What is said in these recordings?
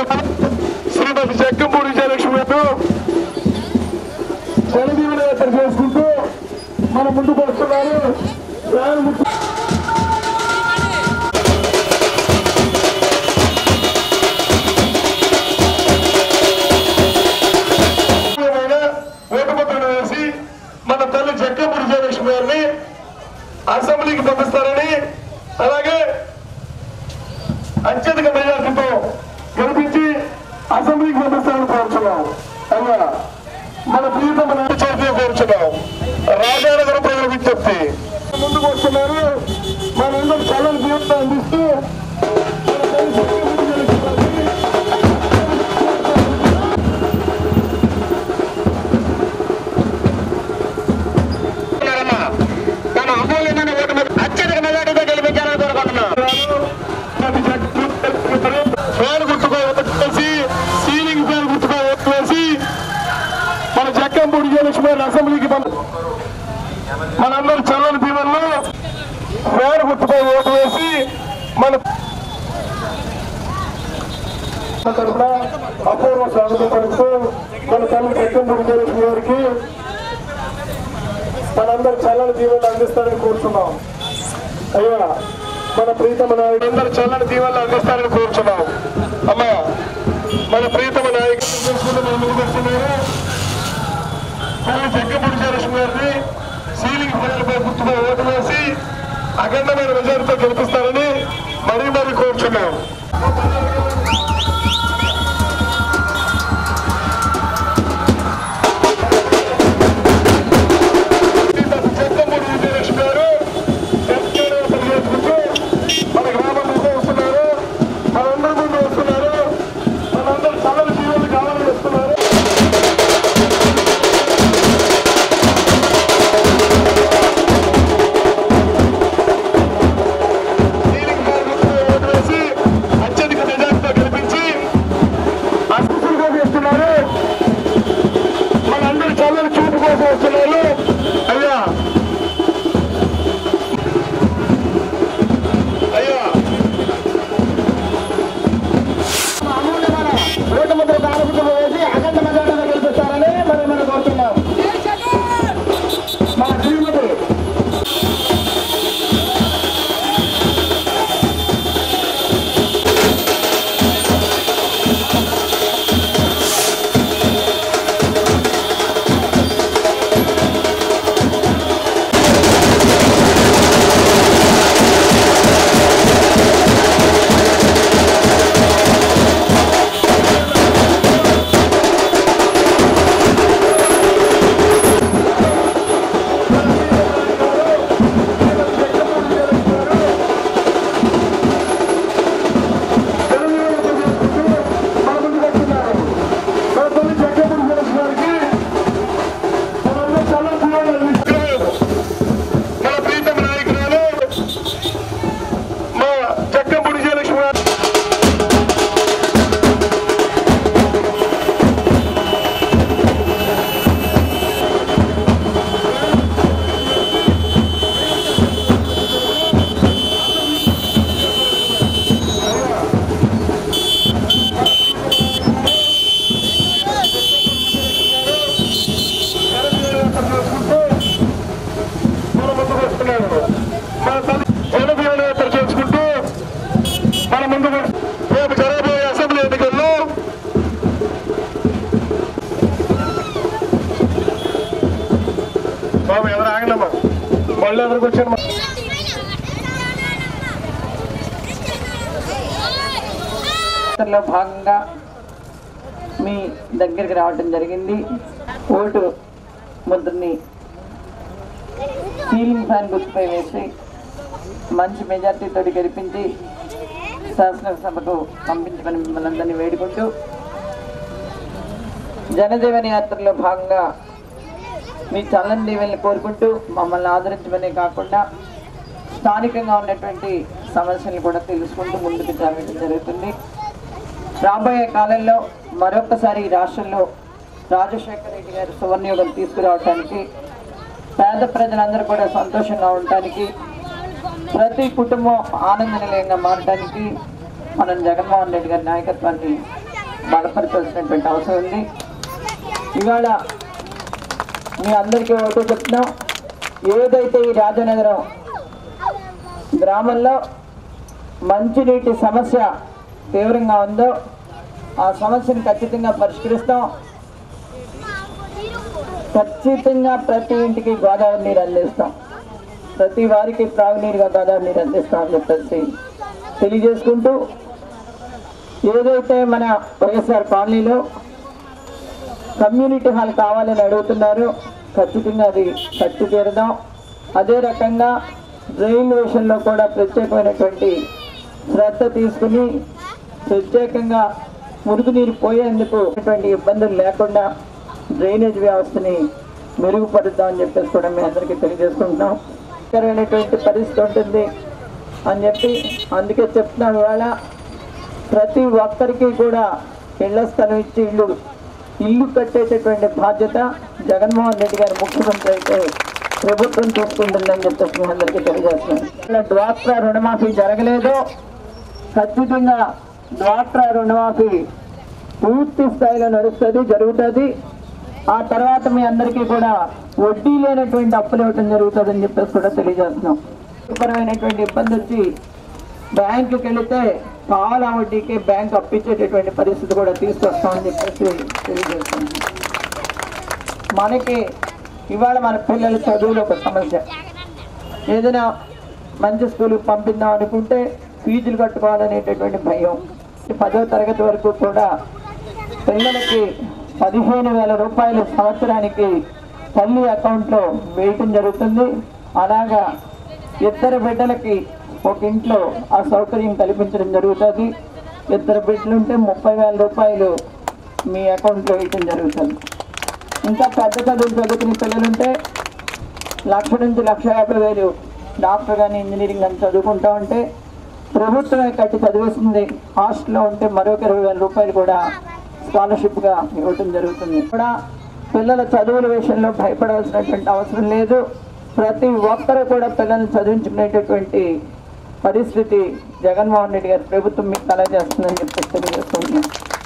శ్రీమతి చెక్కంపూడి విజయలక్ష్మి గారు జనదీవన యాత్ర చేసుకుంటూ మన ముందుకు వస్తున్నారు ప్రయాణ ముఖ్య ముఖ్యమైన ఓటుముద్రను వేసి మన తల్లి చెక్కపూడి విజయలక్ష్మి గారిని అసెంబ్లీకి పంపిస్తారని అలాగే అత్యధిక మెజార్టీతో గెలిపించి అసెంబ్లీకి పంపిస్తారని కోరుచున్నాం అయ్యా మన ప్రియతమ నాటి చేతిని కోరుచున్నాం రాజానగర ప్రజల విజ్ఞప్తి ముందుకు వస్తున్నారు మనందరూ చల్లని జీవితం అందిస్తూ మన తల్లి చెక్కపూడి విజయలక్ష్మి గారిని తన అమూల్యమైన ఓటు మీద అత్యధిక మెజార్టీతో గెలిపించాలని కోరుకుంటున్నాం ఫ్యాన్ గుర్తుకో ఓటు వేసి సీలింగ్ ఫ్యాన్ గుర్తుకో ఓటు వేసి మన జక్కంపూడి విజయలక్ష్మి గారిని అసెంబ్లీకి పంప మనందరూ చల్లని దీవెనలో ఫ్యాన్ గుర్తుకో ఓటు వేసి మన మన తరపున అపూర్వ స్వాగతం పలుకుతూ మన తల్లి జక్కంపూడి విజయలక్ష్మి గారికి మనందరూ చల్లని దీవెనలు అందిస్తారని కోరుతున్నాం అయ్యా మన ప్రీతమ నాయకుడు అందరూ చల్లని దీవెనలు అందిస్తారని కోరుచున్నాం అమ్మా మన ప్రీతమ నాయకుడు చేసుకుంటూ మన ముందుకు వస్తున్నారు తల్లి జగ్గపూడి జయలక్ష్మి గారిని సీలింగ్ ఫ్యాన్లపై గుర్తుపై ఓటు వేసి అఖండమైన మెజారిటీతో గెలిపిస్తారని మరీ మరీ కోరుచున్నాం జగ్గపూడి విజయలక్ష్మి గారు తెలంగాణ తెలియజేసుకుంటూ మన గ్రామం ముందు వస్తున్నారు మనందరి ముందు వస్తున్నారు మనందరూ చల్లని జీవులు కావాలని వస్తున్నారు సీలింగ్ ఫ్యాన్ గుర్తుపై ఓటు వేసి అత్యధిక మెజార్టీతో గెలిపించి అస్సులుగా చేస్తున్నారు మనందరూ చల్లని చూపు కోసం వస్తున్నారు అయ్యా అయ్యా ఓటు ముద్ర కానుకలు వేసి అఖండ మెజార్టీతో గెలిపిస్తారని మరి మనం కోరుతున్నాం మా శ్రీమతి మన ముందుకు వస్తున్నారు మన తల్లి జగ్గపూడి జయలక్ష్మి గారికి మనందరూ చల్లని దీవెనలు అందిస్తున్నారు. మన ప్రీతమ నాయకురాలు మా జగ్గపూడి జయలక్ష్మి గారు మన ముందుకు వస్తున్నారు మన తల్లి జనదీవన యాత్ర చేసుకుంటూ మన ముందుకు రేపు జరగబోయే అసెంబ్లీ ఎన్నికల్లో బాబు ఎవరు ఆగనమ్మా వాళ్ళు ఎవరికి వచ్చారు లో భాగంగా మీ దగ్గరికి రావటం జరిగింది ఓటు ముద్రని సీలింగ్ ఫ్యాన్ గుర్తుపై వేసి మంచి మెజార్టీతో గెలిపించి శాసనసభకు పంపించమని మిమ్మల్ని అందరినీ వేడుకుంటూ జనజీవన యాత్రలో భాగంగా మీ చల్లని దీవెనలు కోరుకుంటూ మమ్మల్ని ఆదరించమనే కాకుండా స్థానికంగా ఉన్నటువంటి సమస్యలు కూడా తెలుసుకుంటూ ముందుకు జరగడం జరుగుతుంది రాబోయే కాలంలో మరొకసారి ఈ రాష్ట్రంలో రాజశేఖర రెడ్డి గారి సువర్ణయుగం తీసుకురావడానికి పేద ప్రజలందరూ కూడా సంతోషంగా ఉండటానికి ప్రతి కుటుంబం ఆనంద నిలయంగా మారడానికి మనం జగన్మోహన్ రెడ్డి గారి నాయకత్వాన్ని బలపరచాల్సినటువంటి అవసరం ఉంది ఇవాళ మీ అందరికీ ఒకటి చెప్తున్నాం ఏదైతే ఈ రాజనగరం గ్రామంలో మంచినీటి సమస్య తీవ్రంగా ఉందో ఆ సమస్యను ఖచ్చితంగా పరిష్కరిస్తాం ఖచ్చితంగా ప్రతి ఇంటికి గోదావరి నీరు అందిస్తాం ప్రతి వారికి త్రాగునీరుగా గోదావరి నీరు అందిస్తామని చెప్పేసి తెలియజేసుకుంటూ ఏదైతే మన వైఎస్ఆర్ కాలనీలో కమ్యూనిటీ హాల్ కావాలని అడుగుతున్నారు ఖచ్చితంగా అది కట్టి తీరదాం అదే రకంగా డ్రైన్ విషయంలో కూడా ప్రత్యేకమైనటువంటి శ్రద్ధ తీసుకుని ప్రత్యేకంగా మురుగునీరు పోయేందుకు ఎటువంటి ఇబ్బందులు లేకుండా డ్రైనేజ్ వ్యవస్థని మెరుగుపరుద్దామని చెప్పేసి కూడా మీ అందరికీ తెలియజేసుకుంటున్నాం కరమైనటువంటి పరిస్థితి ఉంటుంది అని చెప్పి అందుకే చెప్తున్నాం ఇవాళ ప్రతి ఒక్కరికి కూడా ఇళ్ల స్థలం ఇచ్చి ఇల్లు ఇల్లు కట్టేటటువంటి బాధ్యత జగన్మోహన్ రెడ్డి గారు ముఖ్యమంత్రి అయితే ప్రభుత్వం చూసుకుంటుందని చెప్పేసి మీ అందరికీ తెలియజేస్తున్నాను ఇలా డ్వాక్రా రుణమాఫీ జరగలేదు ఖచ్చితంగా డ్వాక్రా రుణమాఫీ పూర్తి స్థాయిలో నడుస్తుంది జరుగుతుంది ఆ తర్వాత మీ అందరికీ కూడా వడ్డీ లేనటువంటి అప్పులు ఇవ్వటం జరుగుతుందని చెప్పేసి కూడా తెలియజేస్తున్నాం పరమైనటువంటి ఇబ్బంది వచ్చి బ్యాంకుకి వెళితే పాల వడ్డీకి బ్యాంక్ అప్పించేటటువంటి పరిస్థితి కూడా తీసుకొస్తామని చెప్పేసి తెలియజేస్తున్నాం మనకి ఇవాళ మన పిల్లల చదువులో ఒక సమస్య ఏదైనా మంచి స్కూల్కి పంపిద్దాం అనుకుంటే ఫీజులు కట్టుకోవాలనేటటువంటి భయం ఈ పదో తరగతి వరకు కూడా పిల్లలకి పదిహేను వేల రూపాయలు సంవత్సరానికి తల్లి అకౌంట్లో వేయటం జరుగుతుంది అలాగా ఇద్దరు బిడ్డలకి ఒక ఇంట్లో ఆ సౌకర్యం కల్పించడం జరుగుతుంది ఇద్దరు బిడ్డలు ఉంటే ముప్పై వేల రూపాయలు మీ అకౌంట్లో వేయటం జరుగుతుంది ఇంకా పెద్ద చదువులు చదువుకునే పిల్లలుంటే లక్ష నుంచి లక్ష యాభై వేలు డాక్టర్ కానీ ఇంజనీరింగ్ కానీ చదువుకుంటా ఉంటే ప్రభుత్వమే కట్టి చదివేసింది హాస్టల్లో ఉంటే మరొక ఇరవై వేల రూపాయలు కూడా స్కాలర్షిప్గా ఇవ్వటం జరుగుతుంది కూడా పిల్లల చదువుల విషయంలో భయపడాల్సినటువంటి అవసరం లేదు ప్రతి ఒక్కరు కూడా పిల్లల్ని చదివించుకునేటటువంటి పరిస్థితి జగన్మోహన్ రెడ్డి గారి ప్రభుత్వం మీకు కలగజేస్తుందని చెప్పి తెలియజేస్తున్నాం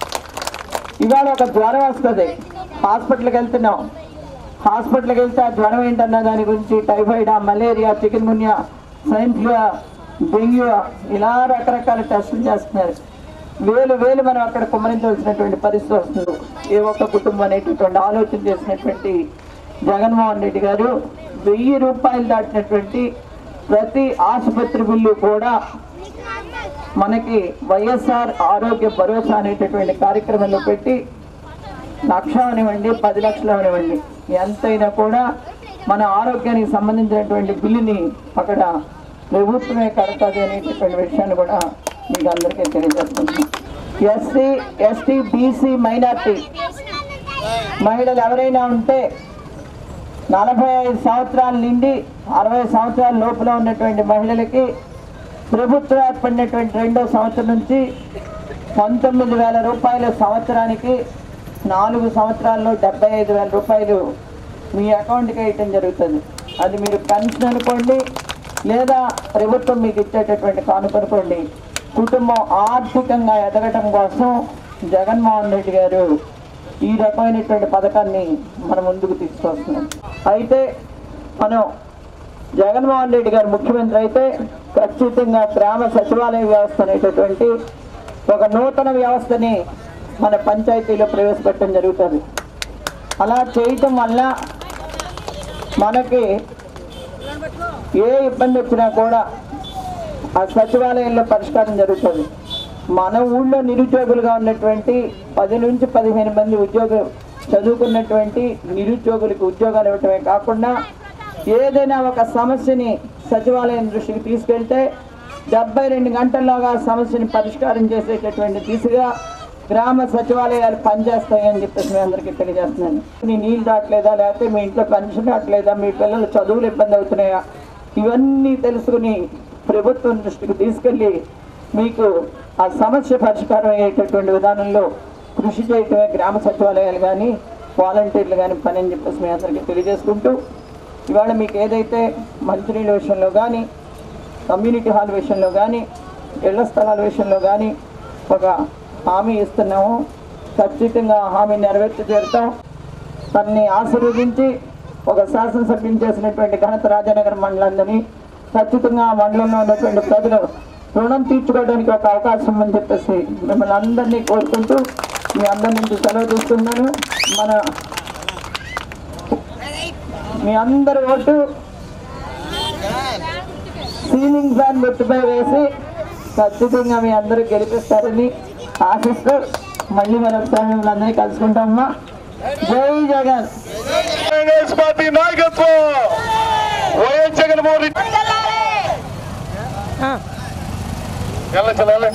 ఇవాళ ఒక జ్వరం వస్తుంది హాస్పిటల్కి వెళ్తున్నాం హాస్పిటల్కి వెళ్తే ఆ జ్వరం ఏంటన్న దాని గురించి టైఫాయిడా malaria chikungunya swine flu dengue ఇలా రకరకాల టెస్టులు చేస్తున్నారు వేలు వేలు మనం అక్కడ కుమ్మరించవలసినటువంటి పరిస్థితి వస్తుంది ఏ ఒక్క కుటుంబం అనేటటువంటి ఆలోచన చేసినటువంటి జగన్మోహన్ రెడ్డి గారు వెయ్యి రూపాయలు దాటినటువంటి ప్రతి ఆసుపత్రి బిల్లు కూడా మనకి వైఎస్ఆర్ ఆరోగ్య భరోసా అనేటటువంటి కార్యక్రమంలో పెట్టి లక్ష అవనివ్వండి పది లక్షలు అవనివ్వండి ఎంతైనా కూడా మన ఆరోగ్యానికి సంబంధించినటువంటి బిల్లుని అక్కడ ప్రభుత్వమే కడతాది అనేటటువంటి విషయాన్ని కూడా మీకు అందరికీ తెలియజేస్తున్నాం ఎస్సీ ఎస్టీ బీసీ మైనార్టీ మహిళలు ఎవరైనా ఉంటే నలభై ఐదు సంవత్సరాల నుండి అరవై సంవత్సరాల లోపల ఉన్నటువంటి మహిళలకి ప్రభుత్వం ఏర్పడినటువంటి రెండో సంవత్సరం నుంచి పంతొమ్మిది వేల రూపాయల సంవత్సరానికి నాలుగు సంవత్సరాల్లో డెబ్బై ఐదు వేల రూపాయలు మీ అకౌంట్కి వేయటం జరుగుతుంది అది మీరు పెన్షన్ అనుకోండి లేదా ప్రభుత్వం మీకు ఇచ్చేటటువంటి కానుక అనుకోండి కుటుంబం ఆర్థికంగా ఎదగటం కోసం జగన్మోహన్ రెడ్డి గారు ఈ రకమైనటువంటి పథకాన్ని మన ముందుకు తీసుకొస్తున్నాం అయితే మనం జగన్మోహన్ రెడ్డి గారు ముఖ్యమంత్రి అయితే ఖచ్చితంగా గ్రామ సచివాలయ వ్యవస్థ అనేటటువంటి ఒక నూతన వ్యవస్థని మన పంచాయతీలో ప్రవేశపెట్టడం జరుగుతుంది అలా చేయటం వల్ల మనకి ఏ ఇబ్బంది వచ్చినా కూడా ఆ సచివాలయంలో పరిష్కారం జరుగుతుంది మన ఊళ్ళో నిరుద్యోగులుగా ఉన్నటువంటి పది నుంచి పదిహేను మంది ఉద్యోగ చదువుకున్నటువంటి నిరుద్యోగులకు ఉద్యోగాలు ఇవ్వటమే కాకుండా ఏదైనా ఒక సమస్యని సచివాలయం దృష్టికి తీసుకెళ్తే డెబ్బై రెండు గంటల్లోగా ఆ సమస్యని పరిష్కారం చేసేటటువంటి దిశగా గ్రామ సచివాలయాలు పనిచేస్తాయని చెప్పేసి మీ అందరికీ తెలియజేస్తున్నాను మీ నీళ్ళు రావట్లేదా లేకపోతే మీ ఇంట్లో పెన్షన్ రావట్లేదా మీ పిల్లలు చదువులు ఇబ్బంది అవుతున్నాయా ఇవన్నీ తెలుసుకుని ప్రభుత్వం దృష్టికి తీసుకెళ్ళి మీకు ఆ సమస్య పరిష్కారం అయ్యేటటువంటి విధానంలో కృషి చేయటమే గ్రామ సచివాలయాలు కానీ వాలంటీర్లు కానీ పని అని చెప్పేసి మీ అందరికీ తెలియజేసుకుంటూ ఇవాళ మీకు ఏదైతే మంచినీళ్ళ విషయంలో కానీ కమ్యూనిటీ హాల్ విషయంలో కానీ ఇళ్ల స్థలాల విషయంలో కానీ ఒక హామీ ఇస్తున్నాము ఖచ్చితంగా హామీ నెరవేర్చి తీరుతాం తనని ఆశీర్వదించి ఒక శాసనసభ్యుని చేసినటువంటి ఘనత రాజనగర్ మండలాన్ని ఖచ్చితంగా ఆ మండలంలో ఉన్నటువంటి ప్రజలు రుణం తీర్చుకోవడానికి ఒక అవకాశం అని చెప్పేసి మిమ్మల్ని అందరినీ కోరుకుంటూ మీ అందరి నుంచి సెలవు తీసుకున్నాను మన మీ అందరి ఓటు సీలింగ్ ఫ్యాన్ గుర్తుపై వేసి ఖచ్చితంగా మీ అందరూ గెలిపిస్తారని ఆశిస్తూ మళ్ళీ మరొకసారి మిమ్మల్ని అందరినీ కలుసుకుంటామమ్మా జై జగన్ కాంగ్రెస్ పార్టీ నాయకత్వం వైఎస్ జగన్మోహన్ రెడ్డి వెళ్ళచ్చు వెళ్ళండి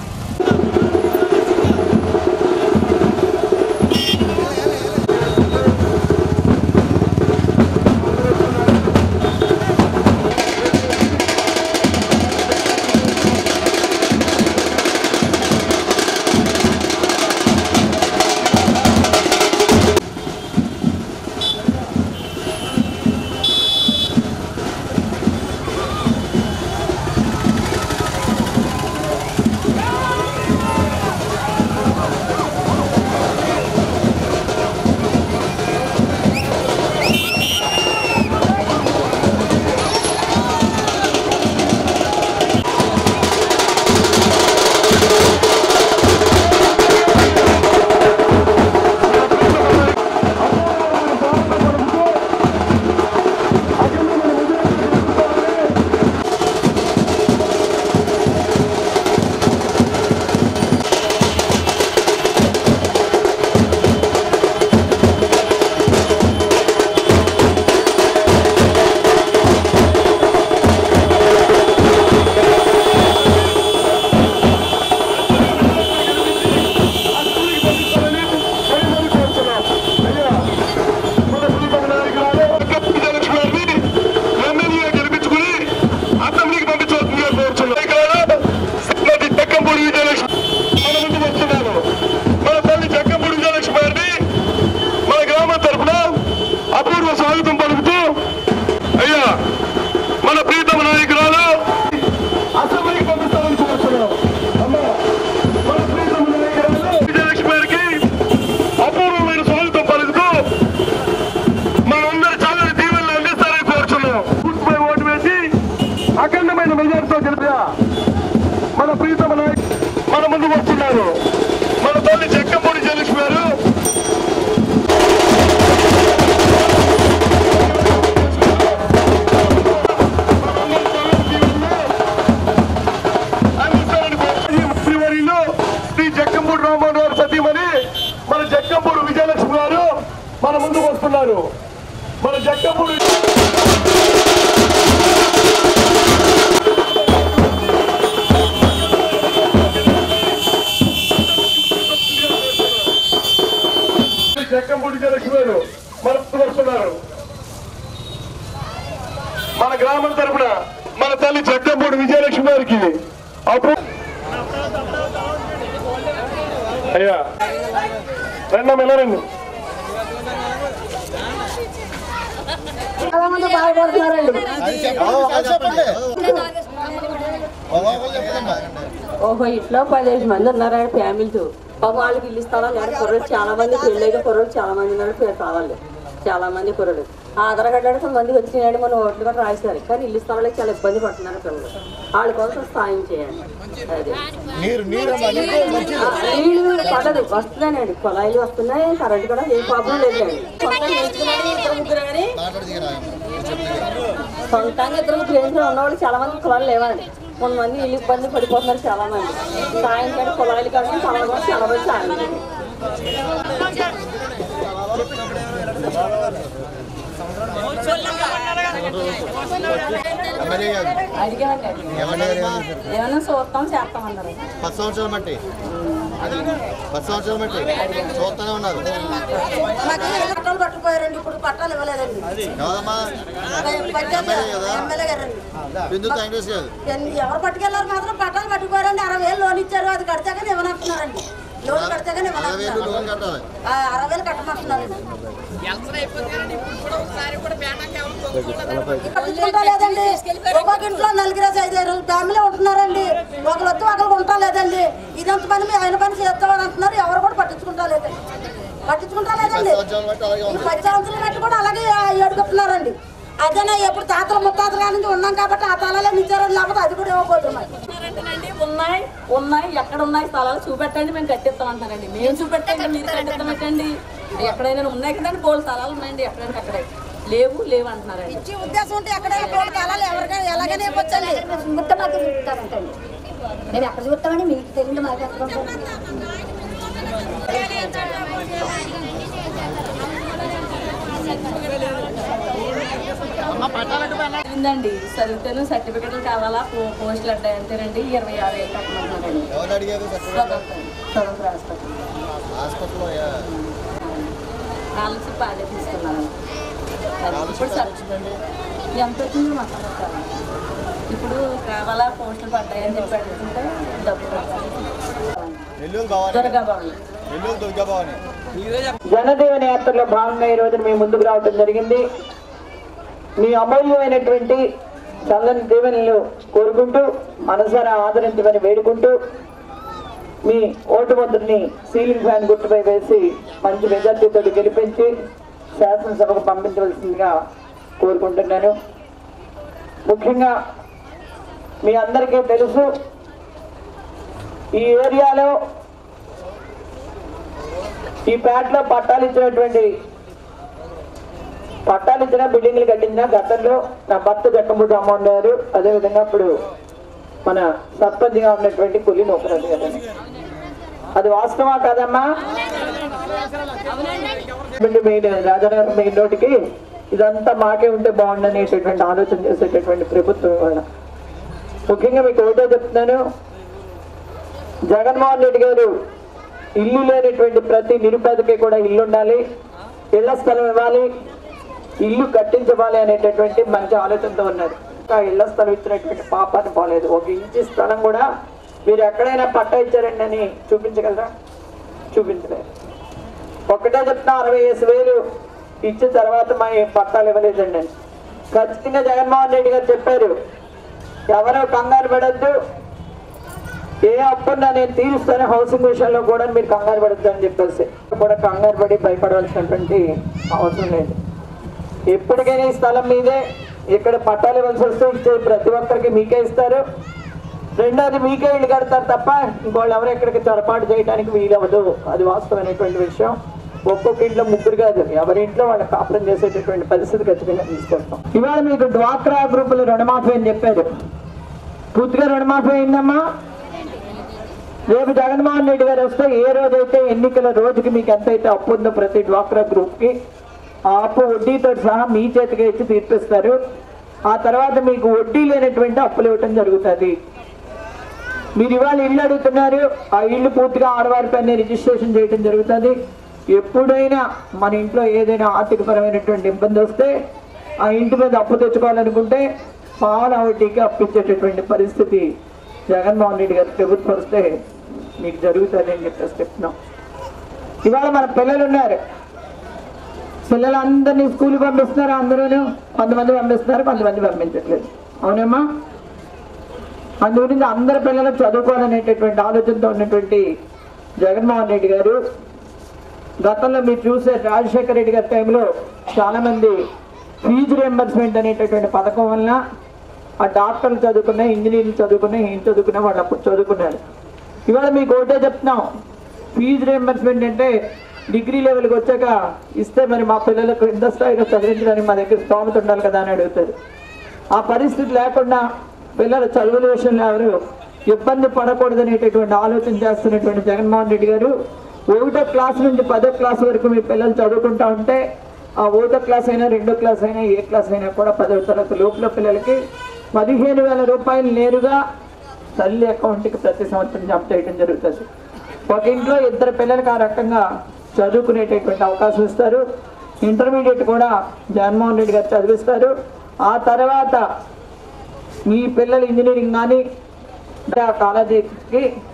అపూర్వ స్వాగతం పలుకుతూ అయ్యా మన ప్రీతమ నాయకురాలు అసెంబ్లీకి పంపిస్తామని కోరుతున్నాం అమ్మా మన ప్రీతమ నాయకురాలు విజయలక్ష్మి గారికి అపూర్వమైన స్వాగతం పలుకుతూ మనందరి చల్లని దీవెనలు అందిస్తారని కోరుచున్నాం గుర్తుపై ఓటు వేసి అఖండమైన మెజార్టీతో గెలిపా మన ప్రీతమ నాయకు మన ముందు వస్తున్నారు మన తల్లి చెక్కపూడి జయలక్ష్మి గారు మంత్రివర్యులు శ్రీ జక్కంపూడి రామ్మోహన్ గారు సతీమణి మన జక్కంపూడి విజయలక్ష్మి గారు మన ముందు వస్తున్నారు మన జక్కంపూడి జక్కంపూడి విజయలక్ష్మి గారు మన ముందు వస్తున్నారు మన గ్రామం తరపున మన తల్లి జక్కంపూడి విజయలక్ష్మి గారికి అప్పుడు అయ్యా రండి వెళ్ళరండి చాలా మంది బాధపడుతున్నారండి ఓహో ఇంట్లో పదిహేను మంది ఉన్నారు ఫ్యామిలీతో పాపం వాళ్ళకి ఇల్లు స్థలాలు లేరు కుర్రోడు చాలా మంది పెళ్ళైన కుర్రోడు చాలా మంది ఉన్నారు పేరు కావాలి చాలా మంది కుర్రోడు ఆధార్ కార్డు అంటే కొంతమంది వచ్చినాడు మన ఓట్లు కూడా రాశారు కానీ ఇల్లు స్థలాలకు చాలా ఇబ్బంది పడుతున్నారు పిల్లలు వాళ్ళ కోసం సాయం చేయాలి అది ఆ, నీళ్ళు పడదు వస్తున్నానండి కుళాయిలు వస్తున్నాయి కరెంట్ కూడా ఏ ప్రాబ్లం లేదండి సొంతంగా వేసుకున్నాడు ఇద్దరు ముగ్గురు కానీ సొంతంగా ఇద్దరు ముగ్గురు వేసుకుని ఉన్నవాళ్ళు చాలా మంది కులాలు లేవండి కొంతమంది ఇల్లు ఇబ్బంది పడిపోతున్నారు చాలా మంది సాయంకాలం కుళాయిలు కానీ పొలాలు కూడా చాలా మంది సాయం చేయాలి. అడిగానండి ఏమన్నా చూస్తాం చేస్తామన్నారు పది సంవత్సరాలు బట్టి పది సంవత్సరాలు బట్టి చూస్తూనే ఉన్నారు మాకు పట్టాలు పట్టుకుపోయారండి ఇప్పుడు పట్టాలు ఇవ్వలేదండి కాదమ్మా ఎమ్మెల్యే కదా ఎమ్మెల్యే గారండి బిందు వెంకటేష్ గారు ఎన్ని- ఎవరు పట్టుకెళ్ళారు మాత్రం పట్టాలు పట్టుకుపోయారండి అరవై వేలు లోన్ ఇచ్చారు అది కడితే కానీ ఇవ్వనంటున్నారండి లోన్ కడితే కానీ అరవై వేలు లోన్ కట్టాలి ఆ, అరవై వేలు కట్టమంటున్నారు పట్టించుకుంటా లేదండి ఒక్కొక్క ఇంట్లో నలుగురు ఐదారు ఫ్యామిలీ ఉంటున్నారండి ఒకరు వద్దు ఒకరు ఉంటా లేదండి ఇదంత పని మీ ఆయన పని చేస్తామని అంటున్నారు ఎవరు కూడా పట్టించుకుంటా లేదండి పట్టించుకుంటా లేదండి సంవత్సరాలు బట్టి అలాగే ఈ ఉంది పది సంవత్సరాలు బట్టి కూడా అలాగే ఏడుకుంటున్నారండి అదేనా ఎప్పుడు తాతలు ముత్తాతలు కాడి నుంచి ఉన్నాం కాబట్టి ఆ తలలో నిచ్చారని లేకపోతే అది కూడా ఇవ్వబోతున్నాయి అంటారండి ఉన్నాయి ఉన్నాయి ఎక్కడ ఉన్నాయి స్థలాలు చూపెట్టండి మేము కట్టిస్తాం అంటారండి మేము చూపెట్టండి మీరు కట్టిస్తాం పెట్టండి ఎక్కడైనా ఉన్నాయి కదండి బోల్ స్థలాలు ఉన్నాయండి ఎక్కడైనా అక్కడే లేవు లేవు అంటున్నారండి ఇచ్చి ఉద్దేశం ఉంటే ఎక్కడైనా కోటి కాలాలు ఎవరికైనా ఎలాగైనా ఇవ్వచ్చండి చూస్తే మాకు చూస్తారంటండి మేము ఎక్కడ చూస్తామని మీకు తెలియదు మాకు ఎక్కడ ఉంటుంది ఉందండి చదివితేనే సర్టిఫికెట్లు కావాలా పో- పోస్టులు అడ్డాయి అంతేనండి ఇరవై ఆరు వేలు కట్టమంటున్నారండి ఎవరు అడిగారు సర్టిఫికేట్ స్వతంత్ర స్వతంత్ర హాస్పిటల్ హాస్పిటల్లో నాలుగు చెప్పి అదే తీసుకున్నాను అది ఇప్పుడు స్కాలర్షిప్ సర్- వచ్చిందండి ఎంత వచ్చింది మాకు అడగతారు. ఇప్పుడు కావాలా పోస్టులు పడ్డాయని చెప్పి అడుగుతుంటే డబ్బు కట్టాలి. నెల్లూరు భవాని త్వరగా బాగుంది నెల్లూరు దుర్గా భవాని జనజీవన యాత్రలో భాగంగా ఈ రోజున మీ ముందుకు రావడం జరిగింది మీ అమూల్యమైనటువంటి చల్లని దీవెనలు కోరుకుంటూ మనసారా ఆదరించమని వేడుకుంటూ మీ ఓటు ముద్రని సీలింగ్ ఫ్యాన్ గుర్తుపై వేసి మంచి మెజార్టీతో గెలిపించి శాసనసభకు పంపించవలసిందిగా కోరుకుంటున్నాను ముఖ్యంగా మీ అందరికీ తెలుసు ఈ ఏరియాలో ఈ పేటలో పట్టాలు ఇచ్చినటువంటి పట్టాలు ఇచ్చిన బిల్డింగ్లు కట్టించిన గతంలో నా భర్త జక్కమూడి రామ్మోహన్ గారు అదేవిధంగా ఇప్పుడు మన సర్పంచ్గా ఉన్నటువంటి కులి నూకరాజు గారు అది వాస్తవా కాదమ్మా మెయిన్ రాజానగర్ మెయిన్ రోడ్డుకి ఇదంతా మాకే ఉంటే బాగుండనేటటువంటి ఆలోచన చేసేటటువంటి ప్రభుత్వం ఇవాళ ముఖ్యంగా మీకు ఒకటే చెప్తున్నాను జగన్మోహన్ రెడ్డి గారు ఇల్లు లేనటువంటి ప్రతి నిరుపేదకి కూడా ఇల్లు ఉండాలి ఇళ్ల స్థలం ఇవ్వాలి ఇల్లు కట్టించవాలి అనేటటువంటి మంచి ఆలోచనతో ఉన్నారు ఇంకా ఇళ్ల స్థలం ఇచ్చినటువంటి పాపాన్ని పోలేదు ఒక ఇంచి స్థలం కూడా మీరు ఎక్కడైనా పట్టా ఇచ్చారండి అని చూపించగలరా చూపించలేరు ఒకటే చెప్తున్నా అరవై వేసి వేలు ఇచ్చిన తర్వాత మా ఏం పట్టాలు ఇవ్వలేదండి అని ఖచ్చితంగా జగన్మోహన్ రెడ్డి గారు చెప్పారు ఎవరో కంగారు పడద్దు ఏ అప్పున్నా నేను తీరుస్తాను హౌసింగ్ విషయంలో కూడా మీరు కంగారు పడద్దు అని చెప్పేసి కూడా కంగారు పడి భయపడవలసినటువంటి అవసరం లేదు ఎప్పటికైనా ఈ స్థలం మీదే ఇక్కడ పట్టాలు ఇవ్వాల్సి వస్తే ఇచ్చే ప్రతి ఒక్కరికి మీకే ఇస్తారు రెండోది మీకే ఇల్లు కడతారు తప్ప ఇంకోళ్ళు ఎవరు ఎక్కడికి చొరపాటు చేయడానికి వీలవ్వదు అది వాస్తవమైనటువంటి విషయం ఒక్కొక్క ఇంట్లో ముగ్గురు కాదు ఎవరి ఇంట్లో వాళ్ళ కాపురం చేసేటటువంటి పరిస్థితి ఖచ్చితంగా తీసుకొస్తాం ఇవాళ మీకు డ్వాక్రా గ్రూపులు రుణమాఫీ అని చెప్పారు పూర్తిగా రుణమాఫీ అయిందమ్మా రేపు జగన్మోహన్ రెడ్డి గారు వస్తే ఏ రోజైతే ఎన్నికల రోజుకి మీకు ఎంతైతే అప్పు ఉందో ప్రతి డ్వాక్రా గ్రూప్ కి ఆ అప్పు వడ్డీతో సహా మీ చేతికి ఇచ్చి తీర్పిస్తారు ఆ తర్వాత మీకు వడ్డీ లేనటువంటి అప్పులు ఇవ్వటం జరుగుతుంది మీరు ఇవాళ ఇల్లు అడుగుతున్నారు ఆ ఇల్లు పూర్తిగా ఆడవారి పైన రిజిస్ట్రేషన్ చేయడం జరుగుతుంది ఎప్పుడైనా మన ఇంట్లో ఏదైనా ఆర్థికపరమైనటువంటి ఇబ్బంది వస్తే ఆ ఇంటి మీద అప్పు తెచ్చుకోవాలనుకుంటే పాల వడ్డీకి అప్పించేటటువంటి పరిస్థితి జగన్మోహన్ రెడ్డి గారి ప్రభుత్వం వస్తే మీకు జరుగుతుంది అని చెప్పేసి చెప్తున్నాం ఇవాళ మన పిల్లలు ఉన్నారు పిల్లలందరినీ స్కూల్కి పంపిస్తున్నారు అందరూ కొంతమంది పంపిస్తున్నారు కొంతమంది పంపించట్లేదు అవునమ్మా అందు గురించి అందరి పిల్లలు చదువుకోవాలనేటటువంటి ఆలోచనతో ఉన్నటువంటి జగన్మోహన్ రెడ్డి గారు గతంలో మీరు చూసే రాజశేఖర రెడ్డి గారి టైంలో చాలా మంది ఫీజు రియంబర్స్మెంట్ అనేటటువంటి పథకం వలన ఆ డాక్టర్లు చదువుకున్న ఇంజనీర్లు చదువుకున్న ఏం చదువుకున్న వాళ్ళు అప్పుడు చదువుకున్నారు ఇవాళ మీకు ఒకటే చెప్తున్నాం ఫీజు రియంబర్స్మెంట్ అంటే డిగ్రీ లెవెల్కి వచ్చాక ఇస్తే మరి మా పిల్లలకు ఎంత స్థాయిలో చదివించడానికి మా దగ్గర స్తోమత ఉండాలి కదా అని అడుగుతారు ఆ పరిస్థితి లేకుండా పిల్లల చదువుల విషయంలో ఎవరు ఇబ్బంది పడకూడదనేటటువంటి ఆలోచన చేస్తున్నటువంటి జగన్మోహన్ రెడ్డి గారు ఒకటో క్లాస్ నుంచి పదో క్లాస్ వరకు మీ పిల్లలు చదువుకుంటా ఉంటే ఆ ఒకటో క్లాస్ అయినా రెండో క్లాస్ అయినా ఏ క్లాస్ అయినా కూడా పదవ తరగతి లోపల పిల్లలకి పదిహేను వేల రూపాయలు నేరుగా తల్లి అకౌంట్కి ప్రతి సంవత్సరం జమ చేయడం జరుగుతుంది ఒక ఇంట్లో ఇద్దరు పిల్లలకి ఆ రకంగా చదువుకునేటటువంటి అవకాశం ఇస్తారు ఇంటర్మీడియట్ కూడా జగన్మోహన్ రెడ్డి గారు చదివిస్తారు ఆ తర్వాత మీ పిల్లలు ఇంజనీరింగ్ కానీ ఆ కాలేజీకి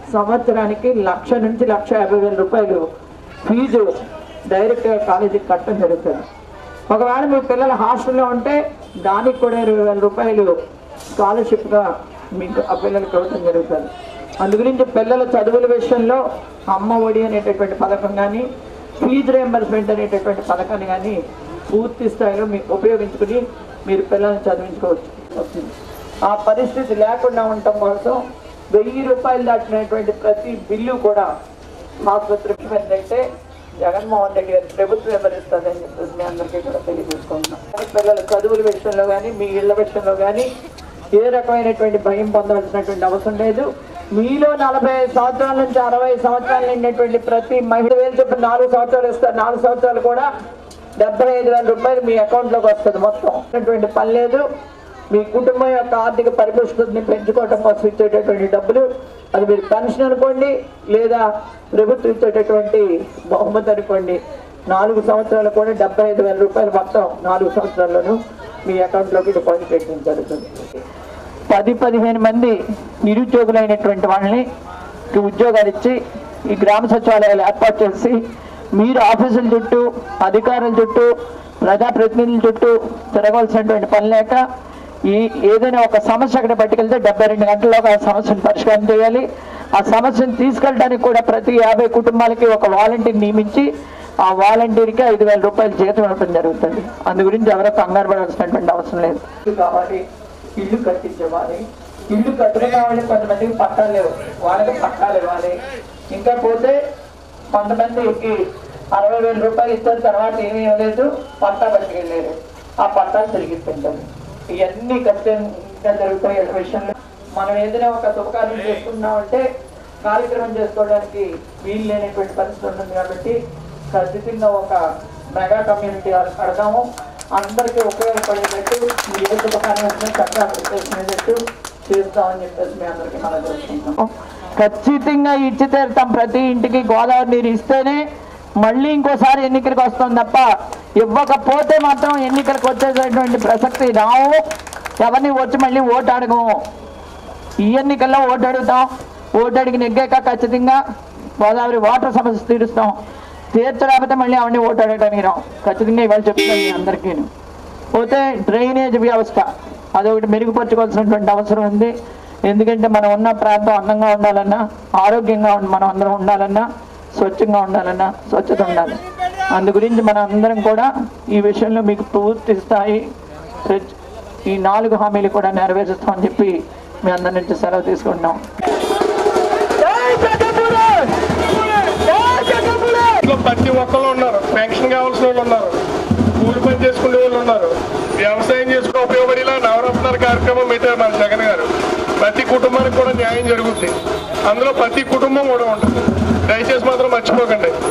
సంవత్సరానికి లక్ష నుంచి లక్ష యాభై వేల రూపాయలు ఫీజు డైరెక్ట్గా కాలేజీకి కట్టడం జరుగుతుంది ఒకవేళ మీ పిల్లలు హాస్టల్లో ఉంటే దానికి కూడా ఇరవై వేల రూపాయలు స్కాలర్షిప్గా మీకు ఆ పిల్లలకి ఇవ్వడం జరుగుతుంది అందుగురించి పిల్లల చదువుల విషయంలో అమ్మ ఒడి అనేటటువంటి పథకం కానీ ఫీజు రియంబర్స్మెంట్ అనేటటువంటి పథకాన్ని కానీ పూర్తి స్థాయిలో మీకు ఉపయోగించుకుని మీరు పిల్లల్ని చదివించుకోవచ్చు వస్తుంది ఆ పరిస్థితి లేకుండా ఉండటం కోసం వెయ్యి రూపాయలు దాటినటువంటి ప్రతి బిల్లు కూడా ఆసుపత్రి ఏంటంటే జగన్మోహన్ రెడ్డి గారి ప్రభుత్వం ఎవరిస్తుందని చెప్పేసి మీ అందరికీ కూడా తెలియజేసుకుంటున్నాం కానీ పిల్లల చదువుల విషయంలో కానీ మీ ఇళ్ల విషయంలో కానీ ఏ రకమైనటువంటి భయం పొందవలసినటువంటి అవసరం లేదు మీలో నలభై ఐదు సంవత్సరాల నుంచి అరవై సంవత్సరాలు నిండినటువంటి ప్రతి మహిళ వేలు చొప్పున నాలుగు సంవత్సరాలు ఇస్తారు నాలుగు సంవత్సరాలు కూడా డెబ్బై ఐదు వేల రూపాయలు మీ అకౌంట్లోకి వస్తుంది మొత్తం అటువంటి పని లేదు మీ కుటుంబం యొక్క ఆర్థిక పరిపుష్టిని పెంచుకోవడం కోసం ఇచ్చేటటువంటి డబ్బులు అది మీరు పెన్షన్ అనుకోండి లేదా ప్రభుత్వం ఇచ్చేటటువంటి బహుమతి అనుకోండి నాలుగు సంవత్సరాలు కూడా డెబ్బై ఐదు వేల రూపాయలు మొత్తం నాలుగు సంవత్సరాల్లోనూ మీ అకౌంట్లోకి డిపాజిట్ చేయడం జరుగుతుంది పది పదిహేను మంది నిరుద్యోగులైనటువంటి వాళ్ళని ఈ ఉద్యోగాలు ఇచ్చి ఈ గ్రామ సచివాలయాలు ఏర్పాటు చేసి మీరు ఆఫీసుల చుట్టూ అధికారుల చుట్టూ ప్రజాప్రతినిధుల చుట్టూ తిరగవలసినటువంటి పని లేక ఈ ఏదైనా ఒక సమస్య అక్కడ పట్టుకెళ్తే డెబ్బై రెండు గంటల్లో ఆ సమస్యను పరిష్కారం చేయాలి ఆ సమస్యను తీసుకెళ్ళడానికి కూడా ప్రతి యాభై కుటుంబాలకి ఒక వాలంటీర్ నియమించి ఆ వాలంటీర్కి ఐదు వేల రూపాయలు జీతం ఇవ్వడం జరుగుతుంది అందు గురించి ఎవరో కంగారు పడాల్సినటువంటి అవసరం లేదు ఇల్లు కావాలి ఇల్లు కట్టించేవాలి ఇల్లు కట్టిన కావాలి కొంతమందికి పట్టాలు లేవు వాళ్ళకి పట్టాలు ఇవ్వాలి ఇంకా పోతే కొంతమందికి అరవై వేల రూపాయలు ఇచ్చిన తర్వాత ఏమీ ఇవ్వలేదు పట్టా పట్టుకెళ్ళలేదు ఆ పట్టాలు తిరిగి ఇప్పించాలి ఇవన్నీ ఖచ్చితంగా జరుగుతాయి ఈ విషయంలో మనం ఏదైనా ఒక శుభకార్యం చేసుకున్నామంటే కార్యక్రమం చేసుకోవడానికి వీలు లేనటువంటి పరిస్థితి ఉంటుంది కాబట్టి ఖచ్చితంగా ఒక మెగా కమ్యూనిటీ హాల్ కడదాము అందరికీ ఉపయోగపడేటట్టు మీ ఏ శుభకార్యం వచ్చినా చక్కగా చేసుకునేటట్టు చేస్తామని చెప్పేసి మీ అందరికీ మనం చేసుకుంటాం ఖచ్చితంగా ఇచ్చి తీరుతాం ప్రతి ఇంటికి గోదావరి నీరు ఇస్తేనే మళ్ళీ ఇంకోసారి ఎన్నికలకు వస్తాం తప్ప ఇవ్వకపోతే మాత్రం ఎన్నికలకు వచ్చేటటువంటి ప్రసక్తి రావు ఎవరిని వచ్చి మళ్ళీ ఓటు అడగము ఈ ఎన్నికల్లో ఓటు అడుగుతాం ఓటు అడిగి నెగ్గాక ఖచ్చితంగా గోదావరి వాటర్ సమస్య తీరుస్తాం తీర్చలేకపోతే మళ్ళీ అవన్నీ ఓటు అడగడానికి రాం ఖచ్చితంగా ఇవాళ చెప్తాను మీ అందరికీ పోతే డ్రైనేజ్ వ్యవస్థ అదొకటి మెరుగుపరచుకోవాల్సినటువంటి అవసరం ఉంది ఎందుకంటే మనం ఉన్న ప్రాంతం అందంగా ఉండాలన్నా ఆరోగ్యంగా ఉండి మనం అందరం ఉండాలన్నా స్వచ్ఛంగా ఉండాలన్నా స్వచ్ఛత ఉండాలి అందు గురించి మన అందరం కూడా ఈ విషయంలో మీకు పూర్తి స్థాయి ప్రచ్- ఈ నాలుగు హామీలు కూడా నెరవేరుస్తామని చెప్పి మీ అందరి నుంచి సెలవు తీసుకుంటున్నాం ఇంట్లో ప్రతి ఒక్కళ్ళు ఉన్నారు పెన్షన్ కావాల్సిన వాళ్ళు ఉన్నారు కూలి పని చేసుకునే వాళ్ళు ఉన్నారు వ్యవసాయం చేసుకుని ఉపయోగపడేలా నవరత్నాల కార్యక్రమం పెట్టారు మన జగన్ గారు ప్రతి కుటుంబానికి కూడా న్యాయం జరుగుతుంది అందులో ప్రతి కుటుంబం కూడా ఉంటుంది దయచేసి మాత్రం మర్చిపోకండి